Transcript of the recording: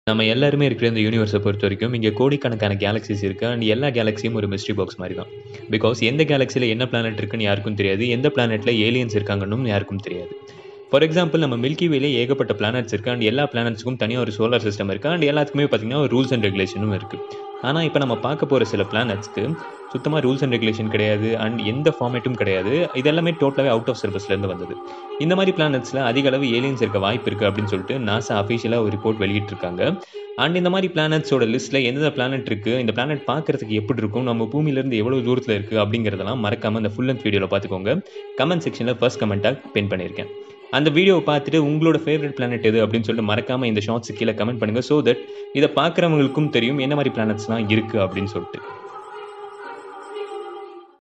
நம்ம எல்லாருமே இருக்கிற இந்த யூனிவர்ஸை பொறுத்த வரைக்கும் இங்கே கோடிக்கணக்கான கேலக்ஸிஸ் இருக்குது அண்ட் எல்லா கேலக்ஸியும் ஒரு மிஸ்ட்ரி பாக்ஸ் மாதிரி தான் பிகாஸ் எந்த கேலக்ஸியில் என்ன பிளானட் இருக்குன்னு யாருக்கும் தெரியாது எந்த பிளானெட்டில் ஏலியன்ஸ் இருக்காங்கன்னு யாருக்கும் தெரியாது ஃபார் எக்ஸாம்பிள் நம்ம மில்கி வேலே ஏகப்பட்ட பிளானட்ஸ் இருக்குது அண்ட் எல்லா பிளானட்ஸுக்கும் தனியாக ஒரு சோலார் சிஸ்டம் இருக்குது அண்ட் எல்லாத்துக்குமே பார்த்தீங்கன்னா ஒரு ரூல்ஸ் அண்ட் ரெகுலேஷனும் இருக்குது ஆனால் இப்போ நம்ம பார்க்க போகிற சில பிளானட்ஸ்க்கு சுத்தமாக ரூல்ஸ் அண்ட் ரெகுலேஷன் கிடையாது அண்ட் எந்த ஃபார்மேட்டும் கிடையாது இது எல்லாமே டோட்டலாகவே அவுட் ஆஃப் சர்வஸ்லேருந்து வந்தது இந்த மாதிரி பிளானட்ஸில் அதிக அளவு ஏலியன்ஸ் இருக்க வாய்ப்பு இருக்குது அப்படின்னு சொல்லிட்டு நாசா அஃபிஷியலாக ஒரு ரிப்போர்ட் வெளியிட்டிருக்காங்க அண்ட் இந்த மாதிரி பிளானட்ஸோட லிஸ்ட்டில் எந்தெந்த பிளானட் இருக்குது இந்த பிளானட் பார்க்குறதுக்கு எப்படி இருக்கும் நம்ம பூமியிலேருந்து எவ்வளோ தூரத்தில் இருக்குது அப்படிங்கிறதெல்லாம் மறக்காமல் அந்த ஃபுல் அண்ட் வீடியோவில் பார்த்துக்கோங்க கமெண்ட் செக்ஷனில் ஃபர்ஸ்ட் கமெண்ட்டாக பின் பண்ணியிருக்கேன் அந்த வீடியோவை பார்த்துட்டு உங்களோட ஃபேவரட் பிளானட் எது அப்படின்னு சொல்லிட்டு மறக்காமல் இந்த ஷார்ட்ஸ் கீழே கமெண்ட் பண்ணுங்கள் ஸோ தட் இதை பார்க்குறவங்களுக்கும் தெரியும் என்ன மாதிரி பிளானட்ஸ்லாம் இருக்குது அப்படின்னு சொல்லிட்டு